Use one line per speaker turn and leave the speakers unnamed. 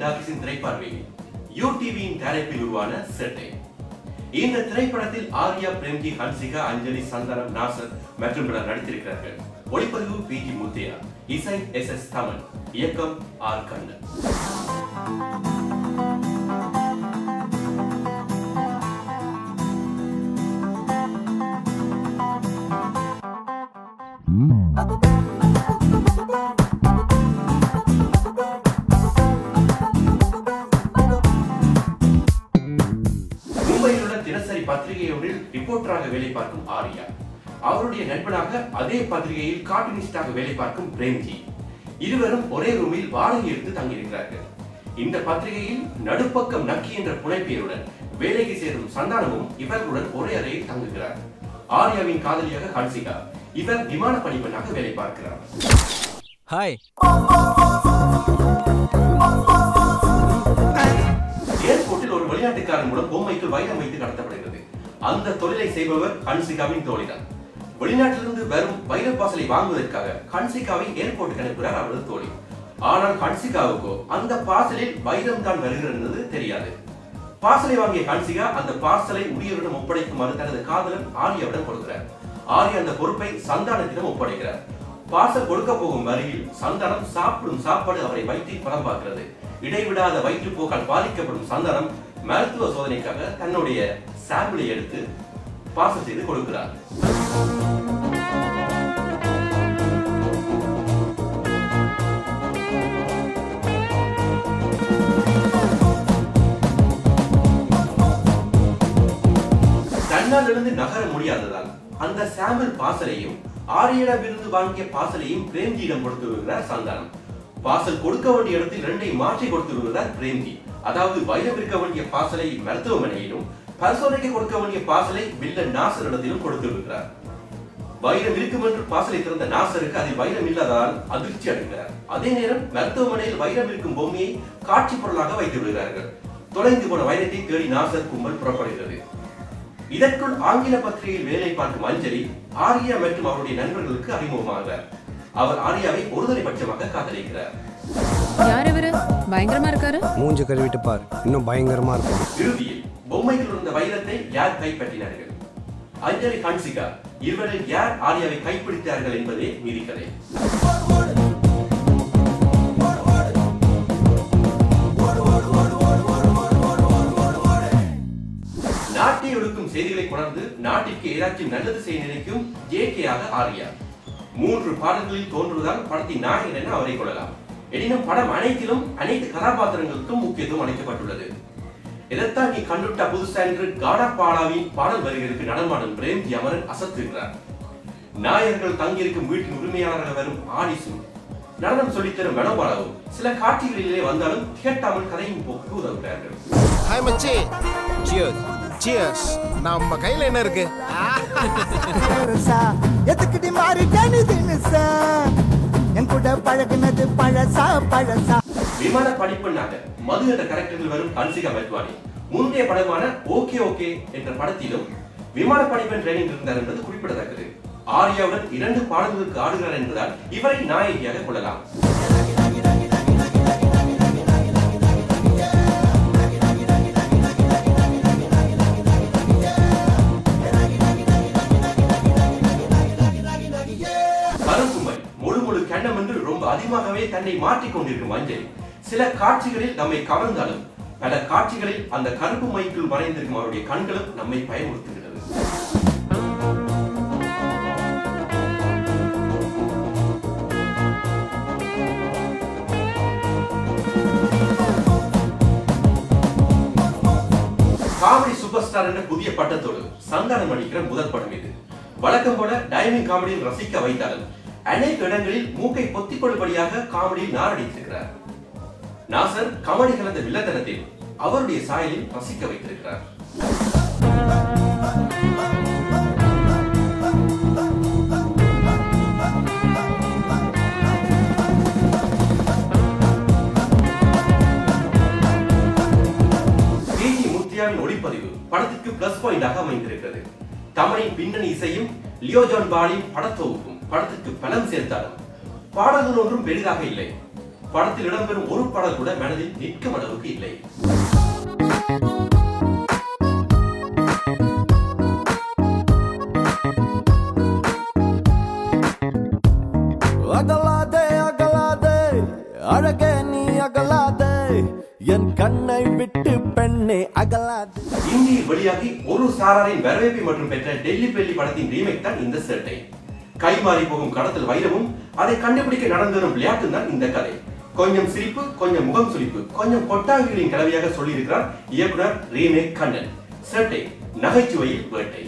டாக்கிஸின் திரைப்பார்வையில் யூடிவியின் தயாரிப்பில் உருவான சேட்டை இந்த திரைப்படத்தில் ஆர்யா பிரேம்ஜி ஹன்சிகா அஞ்சலி சந்தானம் நாசர் மற்றும் பலர் நடித்திருக்கிறார்கள் ஒளிப்பதிவு பி ஜி முத்தையா இசை எஸ் எஸ் தமன் இயக்கம் ஆர் கண்ணன் மும்பையில் உள்ள தினசரி பத்திரிகை ஒன்றில் ரிப்போர்ட்டராக வேலை பார்க்கும் ஆர்யா அவருடைய நண்பனாக அதே பத்திரிகையில் கார்ட்டூனிஸ்டாக வேலை பார்க்கும் பிரேம்ஜி இருவரும் ஒரே ரூமில் வாடகை எடுத்து தங்கியிருக்கிறார்கள் இந்த பத்திரிகையில் நடுப்பக்கம் நக்கி என்ற புனைப்பெயருடன் வேலைக்கு சேரும் சந்தானமும் இவர்களுடன் ஒரே அறையில் தங்குகிறார் ஆர்யாவின் காதலியாக ஹன்சிகா இவர் விமான பணிப்பெண்ணாக வேலை பார்க்கிறார்
ஹாய்
ஏர்போர்ட்டில் ஒரு வெளிநாட்டுக்காரன் மூலம் பொம்மைக்குள் வைரம் வைத்து கடத்தப்படுகிறது அந்த தொழிலை செய்பவர் ஹன்சிகாவின் தோழிதான் வெளிநாட்டிலிருந்து வரும் வைர பாசலை வாங்குவதற்காக ஹன்சிகாவை ஏர்போர்ட்டுக்கு அனுப்புகிறார் அவரது தோழி ஆனால் ஹன்சிகாவுக்கோ அந்த பார்சலில் வைரம் தான் வருகிறது தெரியாது பார்சலை வாங்கிய ஹன்சிகா அந்த பார்சலை உரியவரிடம் ஒப்படைக்குமாறு தனது காதலன் ஆர்யாவிடம் கொடுக்கிறார் ஆர்யா அந்த பொறுப்பை சந்தானத்திடம் ஒப்படைக்கிறார் பார்சல் கொடுக்க போகும் வரையில் சந்தானம் சாப்பிடும் சாப்பாடு அவரை வயிற்றில் பலம் பார்க்கிறது இடைவிடாத வயிற்றுப்போக்கால் பாதிக்கப்படும் சந்தானம் மருத்துவ சோதனைக்காக தன்னுடைய சாம்பிளை எடுத்து பார்சல் செய்து கொடுக்கிறார் தன்னால் இருந்து நகர முடியாததால் அந்த சாம்பிள் பாசலையும் ஆரியனிடமிருந்து வாங்கிய பாசலையும் பிரேம்ஜியிடம் கொடுத்து விடுகிறார் சந்தானம் பாசல் கொடுக்க வேண்டிய இடத்தில் இரண்டை மாற்றி கொடுத்து விடுகிறார் பிரேம்ஜி அதாவது வைரம் இருக்க வேண்டிய பாசலை மருத்துவமனையிலும் பரிசோதனைக்கு கொடுக்க வேண்டிய பாசலை வில்லன் நாசரிடத்திலும் கொடுத்து விடுகிறார் வைரம் இருக்கும் என்று பாசலை திறந்த நாசருக்கு அதில் வைரம் இல்லாததால் அதிர்ச்சி அடைகிறார் அதே நேரம் மருத்துவமனையில் வைரம் இருக்கும் பொம்மையை காட்சி பொருளாக வைத்து விடுகிறார்கள் தொலைந்து போன வைரத்தை தேடி நாசர் கும்பல் புறப்படுகிறது இதற்குள் ஆங்கில பத்திரிகையில் வேலை பார்க்கும் அஞ்சலி ஆர்யா மற்றும் அவருடைய நண்பர்களுக்கு அறிமுகமாகிறார் அவர் ஆர்யாவை ஒருதலை பட்சமாக காதலிக்கிறார்
யார் இவரு பயங்கரமா இருக்காரு
மூஞ்சி கழுவிட்டு பார் இன்னும் பயங்கரமா இருக்கும்
இறுதியில் பொம்மையில் இருந்த வைரத்தை யார் கைப்பற்றினார்கள் அஞ்சலி ஹன்சிகா இருவரில் யார் ஆர்யாவை கைப்பிடித்தார்கள் என்பதே மீதி கதை நாட்டை ஒடுக்கும் செய்திகளை கொணர்ந்து நாட்டிற்கு ஏதாச்சும் நல்லது செய்ய நினைக்கும் ஜேகேயாக ஆர்யா மூன்று பாடல்களில் தோன்றுவதால் படத்தின் நாயகன் என அவரை கொள்ளலாம் எனினும் படம் அனைத்திலும் அனைத்து கதாபாத்திரங்களுக்கும் முக்கியத்துவம் அளிக்கப்பட்டுள்ளது இதைத்தான் நீ கண்டுட்டா புதுசா என்று காடா பாடாவின் பாடல் வரிகளுக்கு நடமாடும் பிரேம்ஜி அமரன் அசத்துகிறார் நாயர்கள் தங்கியிருக்கும் வீட்டின் உரிமையாளராக வரும் ஆடிசு நடனம் சொல்லித்தரும் மனோபாலாவும் சில காட்சிகளிலே வந்தாலும் திகட்டாமல் கதையின் போக்கு உதவுகிறார்கள்
ஹாய் மச்சி
சியர்ஸ்
சியர்ஸ் நம்ம கையில என்ன இருக்கு
பெருசா எதுக்குடி மாறிட்டேன்னு தினுசா என் கூட பழகுனது பழசா பழசா
விமான படிப்பெண்ணாக மது என்ற கரெக்டரில் வரும் ஹன்சிகா மெத்வானி முந்தைய படமான ஓகே ஓகே என்ற படத்திலும் விமான படிப்பெண் ட்ரைனிங் இருந்தார் என்பது குறிப்பிடத்தக்கது ஆர்யாவுடன் இரண்டு பாடல்களுக்கு ஆடுகிறார் என்பதால் இவரை நாயகியாக கொள்ளலாம் கரும்புமை முழு முழு கண்ணம் என்று ரொம்ப அதிகமாகவே தன்னை மாற்றிக் கொண்டிருக்கும் அஞ்சலி சில காட்சிகளில் நம்மை கவர்ந்தாலும் பல காட்சிகளில் அந்த கருப்பு மைக்குள் மறைந்திருக்கும் அவருடைய கண்களும் நம்மை பயமுறுத்துகிறது காமெடி சூப்பர் ஸ்டார் என்ற புதிய பட்டத்தோடு சந்தானம் அளிக்கிற முதல் படம் இது வழக்கம் போல டைமிங் காமெடியில் ரசிக்க வைத்தாலும் அநேக இடங்களில் மூக்கை பொத்திக் கொள்ளும்படியாக காமெடியில் நாரடித்திருக்கிறார் நாசர் காமெடி கலந்த வில்லத்தனத்தில் அவருடைய சாயலில் ரசிக்க வைத்திருக்கிறார் பிஜி முத்தியாவின் ஒளிப்பதிவு படத்திற்கு பிளஸ் பாயிண்டாக அமைந்திருக்கிறது தமனின் பின்னணி இசையும் லியோ ஜான் பாலின் படத்தொகுப்பும் படத்திற்கு பலம் சேர்த்தாலும் பாடல்கள் ஒன்றும் பெரிதாக இல்லை படத்தில் இடம்பெறும் ஒரு பாடல் கூட மனதில் நிற்கும் அளவுக்கு இல்லை
அகலாதே அகலாதே அழகே நீ அகலாதே என் கண்ணை விட்டு பெண்ணே அகலாதே
இந்தியில் வெளியாகி ஒரு சாராரின் வரவேற்பை மற்றும் பெற்ற டெல்லி பெல்லி படத்தின் ரீமேக் தான் இந்த சேட்டை கைமாறி போகும் கடத்தல் வைரமும் அதை கண்டுபிடிக்க நடந்து வரும் விளையாட்டு தான் இந்த கதை கொஞ்சம் சிரிப்பு கொஞ்சம் முகம் சுளிப்பு கொஞ்சம் கொட்டாவிகளின் கலவையாக சொல்லியிருக்கிறார் இயக்குனர் ரீமேக் கண்ணன் சேட்டை நகைச்சுவையில் வேட்டை